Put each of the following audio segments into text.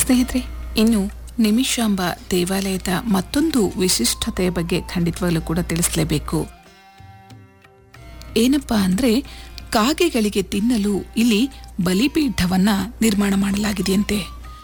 ಸ್ನೇಹಿತರೆ ಇನ್ನು ನಿಮಿಷಾಂಬ ದೇವಾಲಯದ ಮತ್ತೊಂದು ವಿಶಿಷ್ಟತೆಯ ಬಗ್ಗೆ ಖಂಡಿತವಾಗಲೂ ಕೂಡ ತಿಳಿಸಲೇಬೇಕು ಏನಪ್ಪಾ ಅಂದ್ರೆ ಕಾಗೆಗಳಿಗೆ ತಿನ್ನಲು ಇಲ್ಲಿ ಬಲಿಪೀಠವನ್ನ ನಿರ್ಮಾಣ ಮಾಡಲಾಗಿದೆಯಂತೆ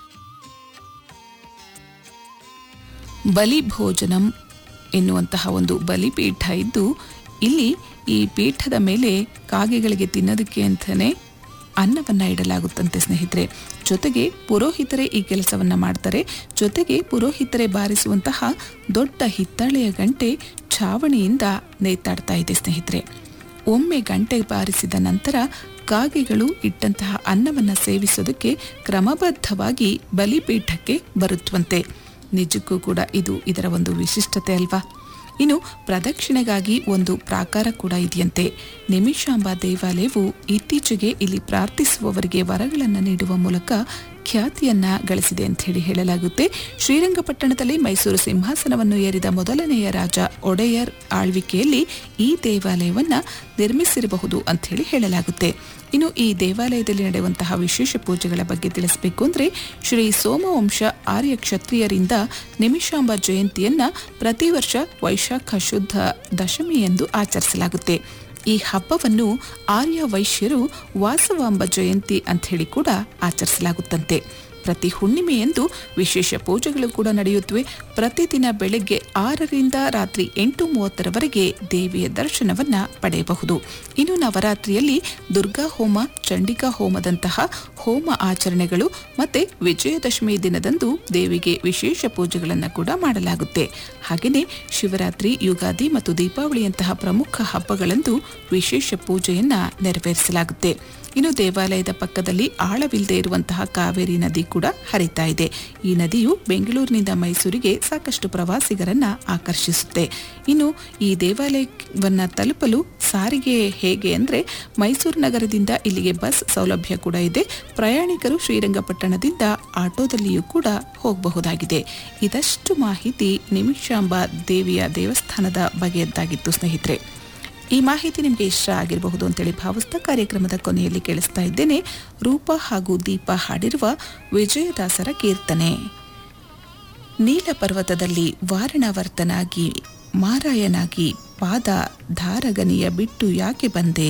ಬಲಿ ಭೋಜನಂ ಎನ್ನುವಂತಹ ಒಂದು ಬಲಿಪೀಠ ಇದ್ದು ಇಲ್ಲಿ ಈ ಪೀಠದ ಮೇಲೆ ಕಾಗೆಗಳಿಗೆ ತಿನ್ನೋದಕ್ಕೆ ಅಂತಾನೆ ಅನ್ನವನ್ನ ಇಡಲಾಗುತ್ತಂತೆ ಸ್ನೇಹಿತರೆ ಜೊತೆಗೆ ಪುರೋಹಿತರೇ ಈ ಕೆಲಸವನ್ನ ಮಾಡ್ತಾರೆ ಜೊತೆಗೆ ಪುರೋಹಿತರೇ ಬಾರಿಸುವಂತಹ ದೊಡ್ಡ ಹಿತ್ತಾಳೆಯ ಗಂಟೆ ಛಾವಣಿಯಿಂದ ನೇತಾಡ್ತಾ ಇದೆ ಸ್ನೇಹಿತರೆ ಒಮ್ಮೆ ಗಂಟೆ ಬಾರಿಸಿದ ನಂತರ ಕಾಗೆಗಳು ಇಟ್ಟಂತಹ ಅನ್ನವನ್ನ ಸೇವಿಸೋದಕ್ಕೆ ಕ್ರಮಬದ್ಧವಾಗಿ ಬಲಿಪೀಠಕ್ಕೆ ಬರುತ್ತವಂತೆ ನಿಜಕ್ಕೂ ಕೂಡ ಇದು ಇದರ ಒಂದು ವಿಶಿಷ್ಟತೆ ಅಲ್ವಾ ಇನ್ನು ಪ್ರದಕ್ಷಿಣೆಗಾಗಿ ಒಂದು ಪ್ರಾಕಾರ ಕೂಡ ಇದೆಯಂತೆ ನಿಮಿಷಾಂಬ ದೇವಾಲಯವು ಇತ್ತೀಚೆಗೆ ಇಲ್ಲಿ ಪ್ರಾರ್ಥಿಸುವವರಿಗೆ ವರಗಳನ್ನು ನೀಡುವ ಮೂಲಕ ಖ್ಯಾತಿಯನ್ನ ಗಳಿಸಿದೆ ಅಂತ ಹೇಳಿ ಹೇಳಲಾಗುತ್ತೆ ಶ್ರೀರಂಗಪಟ್ಟಣದಲ್ಲಿ ಮೈಸೂರು ಸಿಂಹಾಸನವನ್ನು ಏರಿದ ಮೊದಲನೆಯ ರಾಜ ಒಡೆಯರ್ ಆಳ್ವಿಕೆಯಲ್ಲಿ ಈ ದೇವಾಲಯವನ್ನ ನಿರ್ಮಿಸಿರಬಹುದು ಅಂತ ಹೇಳಿ ಹೇಳಲಾಗುತ್ತೆ ಇನ್ನು ಈ ದೇವಾಲಯದಲ್ಲಿ ನಡೆಯುವಂತಹ ವಿಶೇಷ ಪೂಜೆಗಳ ಬಗ್ಗೆ ತಿಳಿಸಬೇಕು ಅಂದ್ರೆ ಶ್ರೀ ಸೋಮವಂಶ ಆರ್ಯ ಕ್ಷತ್ರಿಯರಿಂದ ನಿಮಿಷಾಂಬ ಜಯಂತಿಯನ್ನ ಪ್ರತಿ ವರ್ಷ ವೈಶಾಖ ಶುದ್ಧ ದಶಮಿ ಎಂದು ಆಚರಿಸಲಾಗುತ್ತೆ ಈ ಹಬ್ಬವನ್ನು ಆರ್ಯ ವೈಶ್ಯರು ವಾಸವಾಂಬ ಜಯಂತಿ ಅಂತ ಹೇಳಿ ಕೂಡ ಆಚರಿಸಲಾಗುತ್ತಂತೆ ಪ್ರತಿ ಹುಣ್ಣಿಮೆಯಂದು ವಿಶೇಷ ಪೂಜೆಗಳು ಕೂಡ ನಡೆಯುತ್ತವೆ ಪ್ರತಿದಿನ ಬೆಳಗ್ಗೆ ಆರರಿಂದ ರಾತ್ರಿ ಎಂಟು ಮೂವತ್ತರವರೆಗೆ ದೇವಿಯ ದರ್ಶನವನ್ನ ಪಡೆಯಬಹುದು ಇನ್ನು ನವರಾತ್ರಿಯಲ್ಲಿ ದುರ್ಗಾ ಹೋಮ ಚಂಡಿಕಾ ಹೋಮದಂತಹ ಹೋಮ ಆಚರಣೆಗಳು ಮತ್ತೆ ವಿಜಯದಶಮಿ ದಿನದಂದು ದೇವಿಗೆ ವಿಶೇಷ ಪೂಜೆಗಳನ್ನು ಕೂಡ ಮಾಡಲಾಗುತ್ತೆ ಹಾಗೆಯೇ ಶಿವರಾತ್ರಿ ಯುಗಾದಿ ಮತ್ತು ದೀಪಾವಳಿಯಂತಹ ಪ್ರಮುಖ ಹಬ್ಬಗಳಂದು ವಿಶೇಷ ಪೂಜೆಯನ್ನ ನೆರವೇರಿಸಲಾಗುತ್ತೆ ಇನ್ನು ದೇವಾಲಯದ ಪಕ್ಕದಲ್ಲಿ ಆಳವಿಲ್ಲದೆ ಇರುವಂತಹ ಕಾವೇರಿ ನದಿ ಕೂಡ ಹರಿತಾ ಇದೆ ಈ ನದಿಯು ಬೆಂಗಳೂರಿನಿಂದ ಮೈಸೂರಿಗೆ ಸಾಕಷ್ಟು ಪ್ರವಾಸಿಗರನ್ನ ಆಕರ್ಷಿಸುತ್ತೆ ಇನ್ನು ಈ ದೇವಾಲಯವನ್ನ ತಲುಪಲು ಸಾರಿಗೆ ಹೇಗೆ ಅಂದ್ರೆ ಮೈಸೂರು ನಗರದಿಂದ ಇಲ್ಲಿಗೆ ಬಸ್ ಸೌಲಭ್ಯ ಕೂಡ ಇದೆ ಪ್ರಯಾಣಿಕರು ಶ್ರೀರಂಗಪಟ್ಟಣದಿಂದ ಆಟೋದಲ್ಲಿಯೂ ಕೂಡ ಹೋಗಬಹುದಾಗಿದೆ ಇದಷ್ಟು ಮಾಹಿತಿ ನಿಮಿಷಾಂಬ ದೇವಿಯ ದೇವಸ್ಥಾನದ ಬಗೆಯದ್ದಾಗಿತ್ತು ಸ್ನೇಹಿತರೆ ಈ ಮಾಹಿತಿ ನಿಮಗೆ ಇಷ್ಟ ಆಗಿರಬಹುದು ಅಂತೇಳಿ ಭಾವಿಸ್ತಾ ಕಾರ್ಯಕ್ರಮದ ಕೊನೆಯಲ್ಲಿ ಕೇಳಿಸ್ತಾ ಇದ್ದೇನೆ ರೂಪ ಹಾಗೂ ದೀಪ ಹಾಡಿರುವ ವಿಜಯದಾಸರ ಕೀರ್ತನೆ ನೀಲ ಪರ್ವತದಲ್ಲಿ ವಾರಣವರ್ತನಾಗಿ ಮಾರಾಯನಾಗಿ ಪಾದ ಧಾರಗನಿಯ ಬಿಟ್ಟು ಯಾಕೆ ಬಂದೆ